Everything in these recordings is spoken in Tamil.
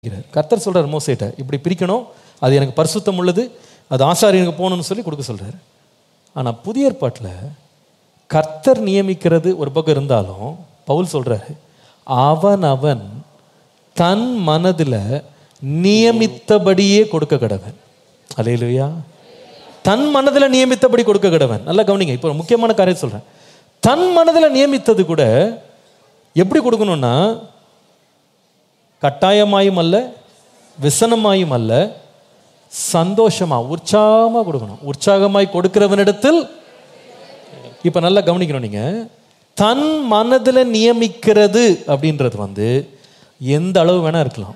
பிரிக்கிறார். கர்த்தர் சொல்றார் மோசேட்ட இப்படி பிரிக்கணும் அது எனக்கு பரிசுத்தம் உள்ளது அது ஆசாரியனுக்கு போகணும்னு சொல்லி கொடுக்க சொல்றாரு ஆனா புதிய ஏற்பாட்டில் கர்த்தர் நியமிக்கிறது ஒரு பக்கம் இருந்தாலும் பவுல் சொல்றாரு அவன் அவன் தன் மனதுல நியமித்தபடியே கொடுக்க கடவன் அலையிலுயா தன் மனதுல நியமித்தபடி கொடுக்க கடவன் நல்லா கவனிங்க இப்போ ஒரு முக்கியமான காரியம் சொல்றேன் தன் மனதுல நியமித்தது கூட எப்படி கொடுக்கணும்னா கட்டாயமாயும் அல்ல விசனமாயும் அல்ல சந்தோஷமா உற்சாகமா கொடுக்கணும் உற்சாகமாய் கொடுக்கிறவனிடத்தில் இப்ப நல்லா கவனிக்கணும் நீங்க தன் மனதுல நியமிக்கிறது அப்படின்றது வந்து எந்த அளவு வேணா இருக்கலாம்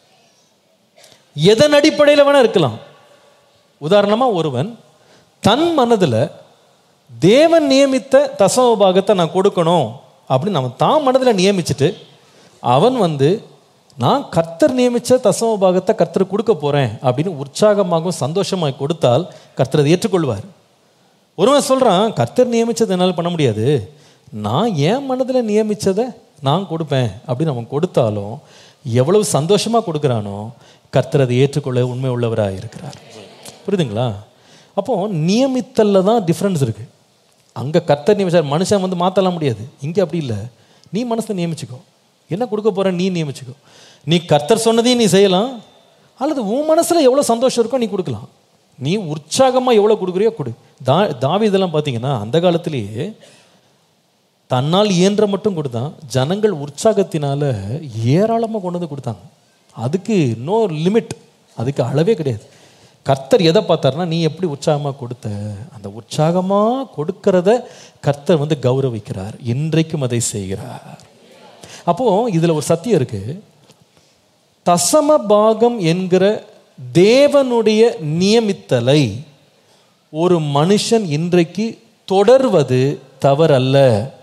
எதன் அடிப்படையில் வேணா இருக்கலாம் உதாரணமா ஒருவன் தன் மனதுல தேவன் நியமித்த தசம பாகத்தை நான் கொடுக்கணும் அப்படின்னு அவன் தான் மனதில் நியமிச்சுட்டு அவன் வந்து நான் கர்த்தர் நியமிச்ச தசம பாகத்தை கர்த்தர் கொடுக்க போறேன் அப்படின்னு உற்சாகமாகவும் சந்தோஷமாக கொடுத்தால் கர்த்தர் அதை ஏற்றுக்கொள்வார் ஒருவன் சொல்றான் கர்த்தர் நியமிச்சதை என்னால் பண்ண முடியாது நான் என் மனதில் நியமிச்சதை நான் கொடுப்பேன் அப்படின்னு அவன் கொடுத்தாலும் எவ்வளவு சந்தோஷமா கொடுக்குறானோ கர்த்தர் அதை ஏற்றுக்கொள்ள உண்மை உள்ளவராக இருக்கிறார் புரியுதுங்களா அப்போ நியமித்தல்ல தான் டிஃப்ரென்ஸ் இருக்கு அங்க கர்த்தர் நியமிச்சார் மனுஷன் வந்து மாத்தலாம் முடியாது இங்க அப்படி இல்லை நீ மனசை நியமிச்சுக்கோ என்ன கொடுக்க போற நீ நியமிச்சுக்கோ நீ கர்த்தர் சொன்னதையும் நீ செய்யலாம் அல்லது உன் மனசுல எவ்வளவு சந்தோஷம் இருக்கோ நீ கொடுக்கலாம் நீ உற்சாகமா எவ்வளவு கொடுக்குறியோ கொடு தா தாவி இதெல்லாம் பார்த்தீங்கன்னா அந்த காலத்திலேயே தன்னால் இயன்ற மட்டும் கொடுத்தான் ஜனங்கள் உற்சாகத்தினால ஏராளமாக கொண்டு வந்து கொடுத்தாங்க அதுக்கு நோ லிமிட் அதுக்கு அளவே கிடையாது கர்த்தர் எதை பார்த்தாருன்னா நீ எப்படி உற்சாகமாக கொடுத்த அந்த உற்சாகமாக கொடுக்கறத கர்த்தர் வந்து கௌரவிக்கிறார் இன்றைக்கும் அதை செய்கிறார் அப்போ இதுல ஒரு சத்தியம் இருக்கு தசம பாகம் என்கிற தேவனுடைய நியமித்தலை ஒரு மனுஷன் இன்றைக்கு தொடர்வது தவறல்ல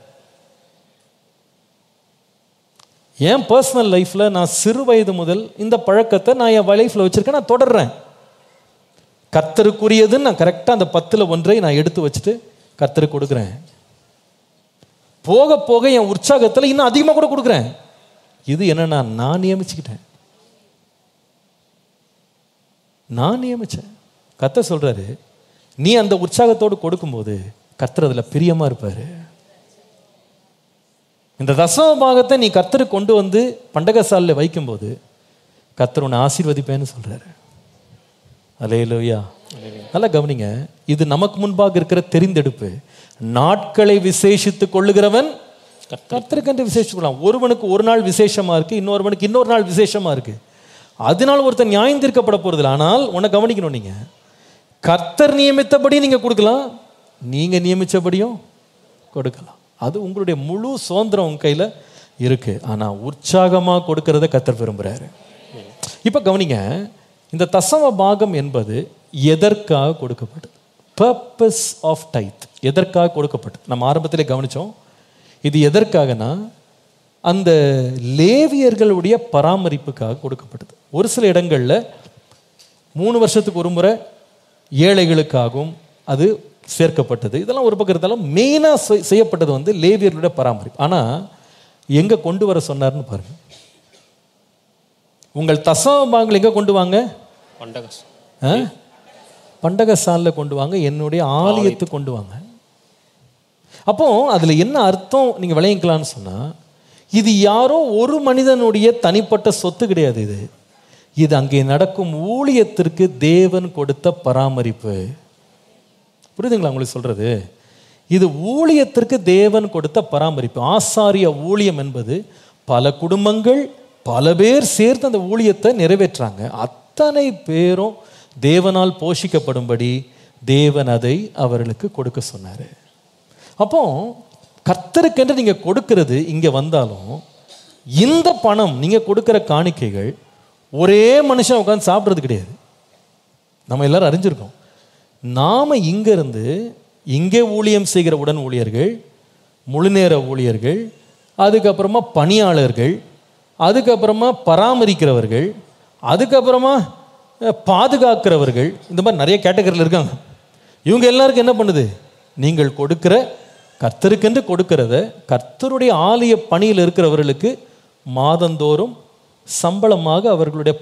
என் பர்சனல் லைஃப்ல நான் சிறு வயது முதல் இந்த பழக்கத்தை நான் என் லைஃப்ல வச்சிருக்கேன் நான் தொடர்றேன் கர்த்தருக்குரியதுன்னு நான் கரெக்டாக அந்த பத்தில் ஒன்றை நான் எடுத்து வச்சுட்டு கர்த்தருக்கு கொடுக்குறேன் போக போக என் உற்சாகத்தில் இன்னும் அதிகமாக கூட கொடுக்குறேன் இது என்னன்னா நான் நியமிச்சுக்கிட்டேன் நான் நியமிச்சேன் கர்த்தர் சொல்றாரு நீ அந்த உற்சாகத்தோடு கொடுக்கும்போது கர்த்தர் அதில் பிரியமா இருப்பாரு இந்த தசம பாகத்தை நீ கர்த்தருக்கு கொண்டு வந்து பண்டகசாலில் வைக்கும்போது கர்த்தர் உன்னை ஆசீர்வதிப்பேன்னு சொல்றாரு அலையலோயா நல்லா கவனிங்க இது நமக்கு முன்பாக இருக்கிற தெரிந்தெடுப்பு நாட்களை விசேஷித்துக் கொள்ளுகிறவன் கர்த்தருக்கென்று விசேஷிக்கலாம் ஒருவனுக்கு ஒரு நாள் விசேஷமா இருக்கு இன்னொருவனுக்கு இன்னொரு நாள் விசேஷமா இருக்கு அதனால் ஒருத்தன் நியாயம் தீர்க்கப்பட போறதில்ல ஆனால் உன்னை கவனிக்கணும் நீங்க கர்த்தர் நியமித்தபடி நீங்க கொடுக்கலாம் நீங்க நியமிச்சபடியும் கொடுக்கலாம் அது உங்களுடைய முழு சுதந்திரம் உங்க கையில இருக்கு ஆனா உற்சாகமா கொடுக்கறத கர்த்தர் விரும்புறாரு இப்ப கவனிங்க இந்த தசம பாகம் என்பது எதற்காக கொடுக்கப்பட்டது பர்பஸ் ஆஃப் டைத் எதற்காக கொடுக்கப்பட்டது நம்ம ஆரம்பத்திலே கவனிச்சோம் இது எதற்காகனா அந்த லேவியர்களுடைய பராமரிப்புக்காக கொடுக்கப்பட்டது ஒரு சில இடங்கள்ல மூணு வருஷத்துக்கு ஒரு முறை ஏழைகளுக்காகவும் அது சேர்க்கப்பட்டது இதெல்லாம் ஒரு பக்கம் இருந்தாலும் மெயினாக செய்யப்பட்டது வந்து லேவியர்களுடைய பராமரிப்பு ஆனா எங்க கொண்டு வர சொன்னார்னு பாருங்க உங்கள் தசம பாகங்கள் எங்க கொண்டு வாங்க பண்டகஸ் ஆ? பண்டகசாலில் கொண்டு வாங்க என்னுடைய ஆலயத்துக்கு கொண்டு வாங்க அப்போ அதுல என்ன அர்த்தம் நீங்க விளையிக்கலாம்னு சொன்னா இது யாரோ ஒரு மனிதனுடைய தனிப்பட்ட சொத்து கிடையாது இது இது அங்கே நடக்கும் ஊழியத்திற்கு தேவன் கொடுத்த பராமரிப்பு புரியுதுங்களா உங்களுக்கு சொல்றது இது ஊழியத்திற்கு தேவன் கொடுத்த பராமரிப்பு ஆசாரிய ஊழியம் என்பது பல குடும்பங்கள் பல பேர் சேர்த்து அந்த ஊழியத்தை நிறைவேற்றாங்க அத்தனை பேரும் தேவனால் போஷிக்கப்படும்படி தேவன் அதை அவர்களுக்கு கொடுக்க சொன்னாரு அப்போ கர்த்தருக்கென்று நீங்க கொடுக்கிறது இங்க வந்தாலும் இந்த பணம் நீங்க கொடுக்கிற காணிக்கைகள் ஒரே மனுஷன் உட்காந்து சாப்பிட்றது கிடையாது நம்ம எல்லாரும் அறிஞ்சிருக்கோம் நாம இங்க இருந்து இங்கே ஊழியம் செய்கிற உடன் ஊழியர்கள் முழுநேர ஊழியர்கள் அதுக்கப்புறமா பணியாளர்கள் அதுக்கப்புறமா பராமரிக்கிறவர்கள் அதுக்கப்புறமா அஹ், பாதுகாக்கிறவர்கள் இந்த மாதிரி நிறைய கேட்டகரியில் இருக்காங்க இவங்க எல்லாருக்கும் என்ன பண்ணுது நீங்கள் கொடுக்கிற கர்த்தருக்கென்று கொடுக்கிறத கர்த்தருடைய ஆலய பணியில் இருக்கிறவர்களுக்கு மாதந்தோறும் சம்பளமாக அவர்களுடைய